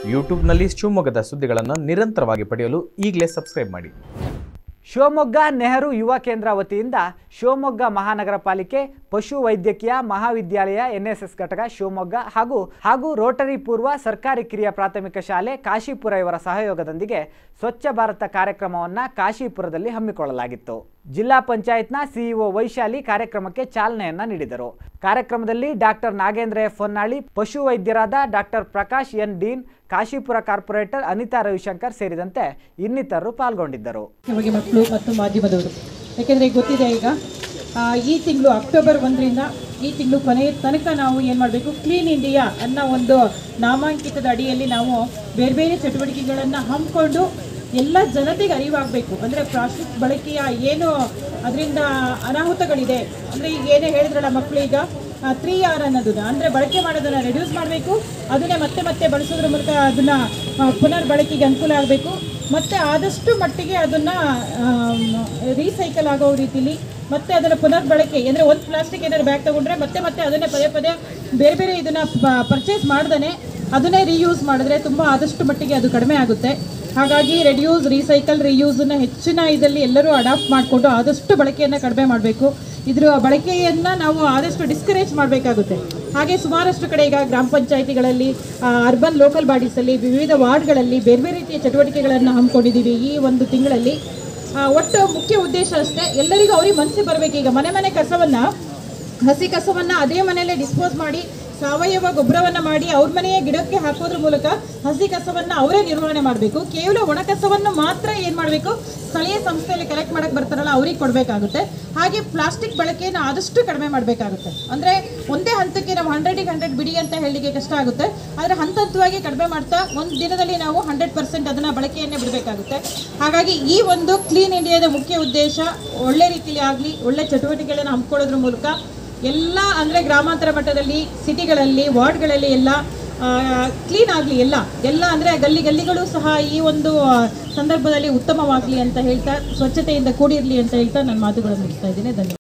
ಯೂಟ್ಯೂಬ್ನಲ್ಲಿ ಶಿವಮೊಗ್ಗದ ಸುದ್ದಿಗಳನ್ನು ನಿರಂತರವಾಗಿ ಪಡೆಯಲು ಈಗಲೇ ಸಬ್ಸ್ಕ್ರೈಬ್ ಮಾಡಿ ಶಿವಮೊಗ್ಗ ನೆಹರು ಯುವ ಕೇಂದ್ರ ವತಿಯಿಂದ ಶಿವಮೊಗ್ಗ ಮಹಾನಗರ ಪಾಲಿಕೆ ಪಶು ವೈದ್ಯಕೀಯ ಮಹಾವಿದ್ಯಾಲಯ ಎನ್ಎಸ್ಎಸ್ ಘಟಕ ಶಿವಮೊಗ್ಗ ಹಾಗೂ ಹಾಗೂ ರೋಟರಿ ಪೂರ್ವ ಸರ್ಕಾರಿ ಕಿರಿಯ ಪ್ರಾಥಮಿಕ ಶಾಲೆ ಕಾಶಿಪುರ ಇವರ ಸಹಯೋಗದೊಂದಿಗೆ ಸ್ವಚ್ಛ ಭಾರತ ಕಾರ್ಯಕ್ರಮವನ್ನು ಕಾಶಿಪುರದಲ್ಲಿ ಹಮ್ಮಿಕೊಳ್ಳಲಾಗಿತ್ತು ಜಿಲ್ಲಾ ಪಂಚಾಯತ್ನ ಸಿಇಒ ವೈಶಾಲಿ ಕಾರ್ಯಕ್ರಮಕ್ಕೆ ಚಾಲನೆಯನ್ನ ನೀಡಿದರು ಕಾರ್ಯಕ್ರಮದಲ್ಲಿ ಡಾಕ್ಟರ್ ನಾಗೇಂದ್ರ ಎಫ್ ಹೊನ್ನಾಳಿ ಪಶು ವೈದ್ಯರಾದ doctor Prakash N dean Kashipura corporator Anita Ravishankar ಸೇರಿದಂತೆ ಇನ್ನಿತರರು ಪಾಲ್ಗೊಂಡಿದ್ದರು ನಮಗೆ ಮಕ್ಕಳು ಮತ್ತು ಮಾಧ್ಯಮದವರು ಯಾಕೆಂದರೆ ಗೊತ್ತಿದೆ ಈಗ ಆ, ಈ ತಿಂಗಳು ಅಕ್ಟೋಬರ್ ಒಂದರಿಂದ ಈ ತಿಂಗಳು ಕೊನೆಯ ತನಕ ನಾವು ಏನು ಮಾಡಬೇಕು ಕ್ಲೀನ್ ಇಂಡಿಯಾ ಅನ್ನೋ ಒಂದು ನಾಮಾಂಕಿತದ ಅಡಿಯಲ್ಲಿ ನಾವು ಬೇರೆ ಬೇರೆ ಚಟುವಟಿಕೆಗಳನ್ನು ಹಮ್ಮಿಕೊಂಡು ಎಲ್ಲ ಜನತೆಗೆ ಅರಿವಾಗಬೇಕು ಅಂದರೆ ಪ್ಲಾಸ್ಟಿಕ್ ಬಳಕೆಯ ಏನು ಅದರಿಂದ ಅನಾಹುತಗಳಿದೆ ಅಂದರೆ ಈಗ ಏನೇ ಹೇಳಿದ್ರಲ್ಲ ಮಕ್ಕಳು ಈಗ ತ್ರೀ ಆರ್ ಅನ್ನೋದನ್ನ ಅಂದರೆ ಬಳಕೆ ಮಾಡೋದನ್ನು ರೆಡ್ಯೂಸ್ ಮಾಡಬೇಕು ಅದನ್ನೇ ಮತ್ತೆ ಮತ್ತೆ ಬಳಸೋದ್ರ ಮೂಲಕ ಅದನ್ನು ಪುನರ್ ಬಳಕೆಗೆ ಅನುಕೂಲ ಆಗಬೇಕು ಮತ್ತು ಆದಷ್ಟು ಮಟ್ಟಿಗೆ ಅದನ್ನು ರೀಸೈಕಲ್ ಆಗೋ ರೀತಿಲಿ ಮತ್ತೆ ಅದನ್ನು ಪುನರ್ ಬಳಕೆ ಅಂದರೆ ಒಂದು ಪ್ಲಾಸ್ಟಿಕ್ ಏನಾದ್ರು ಬ್ಯಾಗ್ ತಗೊಂಡ್ರೆ ಮತ್ತೆ ಮತ್ತೆ ಅದನ್ನೇ ಪದೇ ಪದೇ ಬೇರೆ ಬೇರೆ ಇದನ್ನು ಪರ್ಚೇಸ್ ಮಾಡ್ದೇ ಅದನ್ನೇ ರೀಯೂಸ್ ಮಾಡಿದ್ರೆ ತುಂಬ ಆದಷ್ಟು ಮಟ್ಟಿಗೆ ಅದು ಕಡಿಮೆ ಆಗುತ್ತೆ ಹಾಗಾಗಿ ರೆಡ್ಯೂಸ್ ರೀಸೈಕಲ್ ರೀಯೂಸನ್ನು ಹೆಚ್ಚಿನ ಇದರಲ್ಲಿ ಎಲ್ಲರೂ ಅಡಾಪ್ಟ್ ಮಾಡಿಕೊಂಡು ಆದಷ್ಟು ಬಳಕೆಯನ್ನು ಕಡಿಮೆ ಮಾಡಬೇಕು ಇದ್ರ ಬಳಕೆಯನ್ನು ನಾವು ಆದಷ್ಟು ಡಿಸ್ಕರೇಜ್ ಮಾಡಬೇಕಾಗುತ್ತೆ ಹಾಗೆ ಸುಮಾರಷ್ಟು ಕಡೆ ಈಗ ಗ್ರಾಮ ಪಂಚಾಯಿತಿಗಳಲ್ಲಿ ಅರ್ಬನ್ ಲೋಕಲ್ ಬಾಡೀಸಲ್ಲಿ ವಿವಿಧ ವಾರ್ಡ್ಗಳಲ್ಲಿ ಬೇರೆ ಬೇರೆ ರೀತಿಯ ಚಟುವಟಿಕೆಗಳನ್ನು ಹಮ್ಮಿಕೊಂಡಿದ್ದೀವಿ ಈ ಒಂದು ತಿಂಗಳಲ್ಲಿ ಆ, ಒಟ್ಟು ಮುಖ್ಯ ಉದ್ದೇಶ ಅಷ್ಟೇ ಎಲ್ಲರಿಗೂ ಅವ್ರಿಗೆ ಮನಸ್ಸಿಗೆ ಬರಬೇಕು ಈಗ ಮನೆ ಮನೆ ಕಸವನ್ನು ಹಸಿ ಕಸವನ್ನು ಅದೇ ಮನೆಯಲ್ಲೇ ಡಿಸ್ಪೋಸ್ ಮಾಡಿ ಸಾವಯವ ಗೊಬ್ಬರವನ್ನು ಮಾಡಿ ಅವ್ರ ಮನೆಯ ಗಿಡಕ್ಕೆ ಹಾಕೋದ್ರ ಮೂಲಕ ಹಸಿ ಕಸವನ್ನು ಅವರೇ ನಿರ್ವಹಣೆ ಮಾಡಬೇಕು ಕೇವಲ ಒಣ ಕಸವನ್ನು ಮಾತ್ರ ಏನು ಮಾಡಬೇಕು ಸ್ಥಳೀಯ ಸಂಸ್ಥೆಯಲ್ಲಿ ಕಲೆಕ್ಟ್ ಮಾಡಕ್ಕೆ ಬರ್ತಾರಲ್ಲ ಅವ್ರಿಗೆ ಕೊಡಬೇಕಾಗುತ್ತೆ ಹಾಗೆ ಪ್ಲಾಸ್ಟಿಕ್ ಬಳಕೆಯನ್ನು ಆದಷ್ಟು ಕಡಿಮೆ ಮಾಡಬೇಕಾಗುತ್ತೆ ಅಂದರೆ ಒಂದೇ ಹಂತಕ್ಕೆ ನಾವು ಹಂಡ್ರೆಡಿಗೆ ಹಂಡ್ರೆಡ್ ಬಿಡಿ ಅಂತ ಹೇಳಲಿಕ್ಕೆ ಕಷ್ಟ ಆಗುತ್ತೆ ಆದರೆ ಹಂತ ಹಂತವಾಗಿ ಕಡಿಮೆ ಮಾಡ್ತಾ ಒಂದು ದಿನದಲ್ಲಿ ನಾವು ಹಂಡ್ರೆಡ್ ಪರ್ಸೆಂಟ್ ಅದನ್ನು ಬಳಕೆಯನ್ನೇ ಬಿಡಬೇಕಾಗುತ್ತೆ ಹಾಗಾಗಿ ಈ ಒಂದು ಕ್ಲೀನ್ ಇಂಡಿಯಾದ ಮುಖ್ಯ ಉದ್ದೇಶ ಒಳ್ಳೆ ರೀತಿಯಲ್ಲಿ ಆಗಲಿ ಒಳ್ಳೆ ಚಟುವಟಿಕೆಗಳನ್ನು ಹಮ್ಮಿಕೊಳ್ಳೋದ್ರ ಮೂಲಕ ಎಲ್ಲ ಅಂದರೆ ಗ್ರಾಮಾಂತರ ಮಟ್ಟದಲ್ಲಿ ಸಿಟಿಗಳಲ್ಲಿ ವಾರ್ಡ್ಗಳಲ್ಲಿ ಎಲ್ಲ ಕ್ಲೀನ್ ಆಗಲಿ ಎಲ್ಲ ಎಲ್ಲ ಅಂದರೆ ಗಲ್ಲಿ ಗಲ್ಲಿಗಳು ಸಹ ಈ ಒಂದು ಆ, ಸಂದರ್ಭದಲ್ಲಿ ಉತ್ತಮವಾಗಲಿ ಅಂತ ಹೇಳ್ತಾ ಸ್ವಚ್ಛತೆಯಿಂದ ಕೂಡಿರಲಿ ಅಂತ ಹೇಳ್ತಾ ನನ್ನ ಮಾತುಗಳನ್ನು ಮುಗಿಸ್ತಾ ಇದ್ದೀನಿ ಧನ್ಯವಾದ